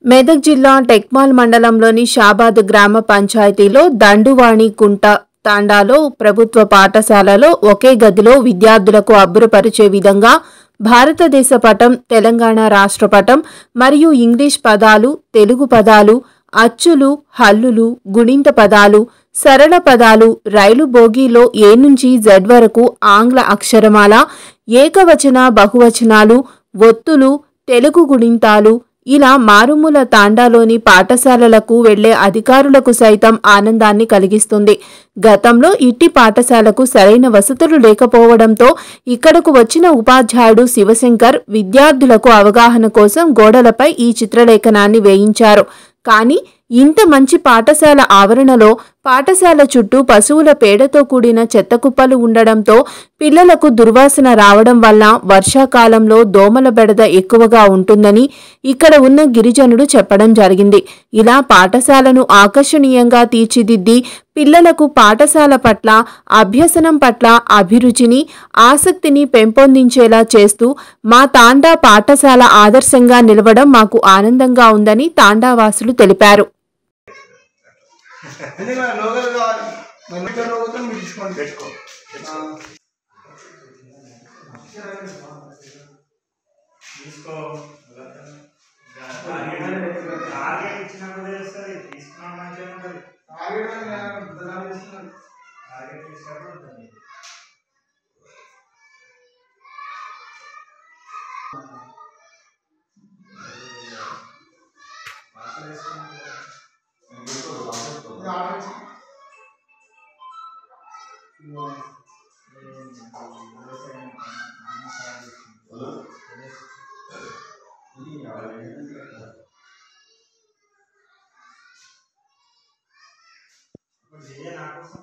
మెదక్ జిల్లా టెక్మాల్ మండలంలోని షాబాద్ గ్రామ పంచాయతీలో దండువాణి కుంట తాండాలో ప్రభుత్వ పాఠశాలలో ఒకే గదిలో విద్యార్థులకు అబ్బురపరిచే విధంగా భారతదేశ పటం తెలంగాణ రాష్ట్ర పటం మరియు ఇంగ్లీష్ పదాలు తెలుగు పదాలు అచ్చులు హల్లులు గుణింత పదాలు సరళ పదాలు రైలు బోగీలో ఏ నుంచి జెడ్ వరకు ఆంగ్ల అక్షరమాల ఏకవచన బహువచనాలు ఒత్తులు తెలుగు గుణింతాలు ఇలా మారుమూల తాండాలోని పాఠశాలలకు వెళ్లే అధికారులకు సైతం ఆనందాన్ని కలిగిస్తుంది గతంలో ఇట్టి పాఠశాలకు సరైన వసతులు లేకపోవడంతో ఇక్కడకు వచ్చిన ఉపాధ్యాయుడు శివశంకర్ విద్యార్థులకు అవగాహన కోసం గోడలపై ఈ చిత్రలేఖనాన్ని వేయించారు కానీ ఇంత మంచి పాఠశాల ఆవరణలో పాఠశాల చుట్టూ పశువుల పేడతో కూడిన చెత్త కుప్పలు ఉండడంతో పిల్లలకు దుర్వాసన రావడం వల్ల వర్షాకాలంలో దోమల బెడద ఎక్కువగా ఉంటుందని ఇక్కడ ఉన్న గిరిజనుడు చెప్పడం జరిగింది ఇలా పాఠశాలను ఆకర్షణీయంగా తీర్చిదిద్ది పిల్లలకు పాఠశాల పట్ల అభ్యసనం పట్ల అభిరుచిని ఆసక్తిని పెంపొందించేలా చేస్తూ మా తాండా పాఠశాల ఆదర్శంగా నిలవడం మాకు ఆనందంగా ఉందని తాండావాసులు తెలిపారు ఎందుకంటే లోకల్ కావాలి మరి మీటర్ లోకల్తో మీరు తీసుకోండి పెట్టుకో తీసుకో టార్గెట్ ఇచ్చినప్పుడు తెలుస్తుంది తీసుకున్నాం మంచిగా ఉంటుంది టార్గెట్ ఇచ్చినప్పుడు ఉంటుంది వాసన వేసుకుంటే ఇప్పుడు చెయ్యి నా కోసం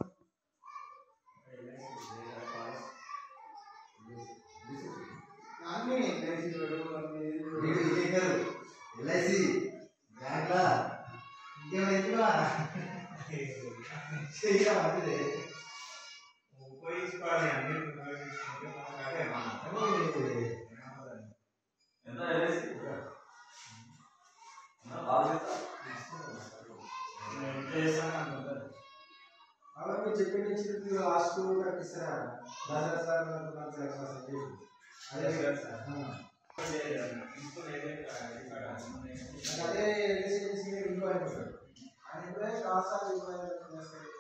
ఎల్ఐసి బ్యాంక్లా ఇంకేమైనా చెయ్యాలి ఉపయోగించుకోవాలి అన్ని ఉపయోగించుకుంటే మనకు అదే మన ఎంత ఎల్ఐసి బాగా నేను ఎంత చేస్తాను అంత ఉంటుంది అలా మీరు చెప్పండి ఇచ్చిన లాస్ట్ కట్టిస్తారా దాదా సార్ నాకు నాకు ఎక్స్ట్రా సర్టిఫికేట్ అదే సార్ అదే ఎల్ఐసి ఇంకో అయిపోతాడు ఆయన ఇప్పుడే కాదు సార్ ఇంకో అయిపోతాడు